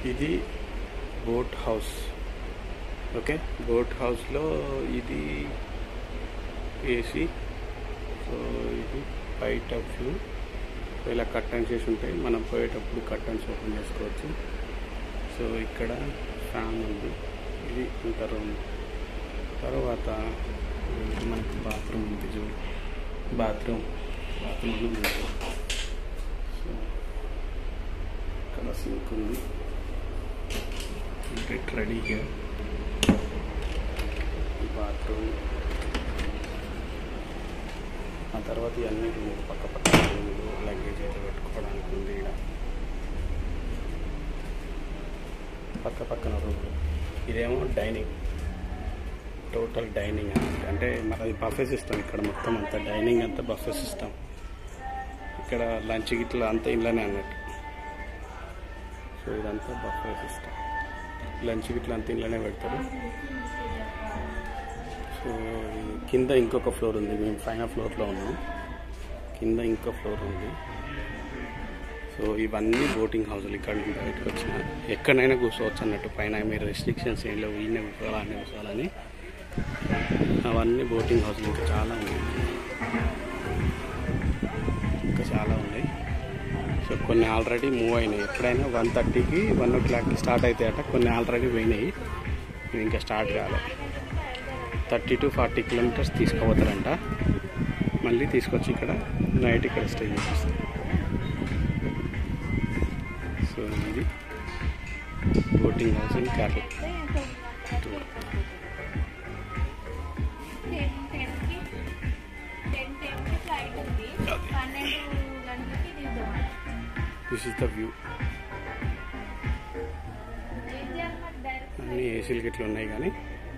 ఇది boat house okay boat హౌస్లో ఇది ఏసీ సో ఇది బయట వ్యూ ఇలా కర్టన్స్ చేసి ఉంటాయి మనం పోయేటప్పుడు కర్టన్స్ ఓపెన్ చేసుకోవచ్చు సో ఇక్కడ ఫ్యాన్ ఉంది ఇది ఇంత రూమ్ తర్వాత ఇది మనకి బాత్రూమ్ ఉంది చూ బాత్రూమ్ బాత్రూమ్ ఉంది సో ఇక్కడ సింక్ ఉంది గెట్ రెడీ హియర్ బాత్రూమ్ ఆ తర్వాత ఇవన్నీ రూములు పక్క పక్క రూములు లగేజ్ అయితే పెట్టుకోవడానికి ఉంది ఇక్కడ పక్క పక్కన రూములు ఇదేమో డైనింగ్ టోటల్ డైనింగ్ అన్నమాట అంటే మనది బఫే సిస్టమ్ ఇక్కడ మొత్తం అంతా డైనింగ్ అంతా బఫే సిస్టమ్ ఇక్కడ లంచ్ గిట్ల అంతా ఇళ్ళనే అన్నట్టు సో ఇదంతా బఫే సిస్టమ్ లంచ్ గిట్ల అంతా ఇళ్ళనే పెడతారు సో ఇది కింద ఇంకొక ఫ్లోర్ ఉంది మేము పైన ఫ్లోర్లో ఉన్నాం కింద ఇంకో ఫ్లోర్ ఉంది సో ఇవన్నీ బోటింగ్ హౌస్లు ఇక్కడ నుంచి బయటకు వచ్చిన ఎక్కడైనా కూర్చోవచ్చు అన్నట్టు పైన మీరు రెస్ట్రిక్షన్స్ ఏం లేవు ఈయన కూర్చోవాలి అన్నీ కూర్చోవాలని అవన్నీ బోటింగ్ హౌస్లు ఇంకా చాలా ఉన్నాయి ఇంకా చాలా ఉన్నాయి సో కొన్ని ఆల్రెడీ మూవ్ అయినాయి ఎప్పుడైనా వన్ థర్టీకి వన్ ఓ క్లాక్కి స్టార్ట్ అవుతాయట కొన్ని ఆల్రెడీ పోయినాయి ఇవి ఇంకా స్టార్ట్ కాలే థర్టీ టు ఫార్టీ కిలోమీటర్స్ తీసుకుపోతారంట మళ్ళీ తీసుకొచ్చి ఇక్కడ నైట్ ఇక్కడ స్టే చేపిస్తారు సో ఇది boating house in Kerala tour ten టెన్కి టెన్ టెన్కి ఫ్లైట్ ఉంది పన్నెండు గంటలకి దిగుతాం దిస్ ఇస్ ద వ్యూ ఏం చేయాలి మరి డైరెక్ట్ అన్ని ఏసీలు గిట్ల ఉన్నాయి కానీ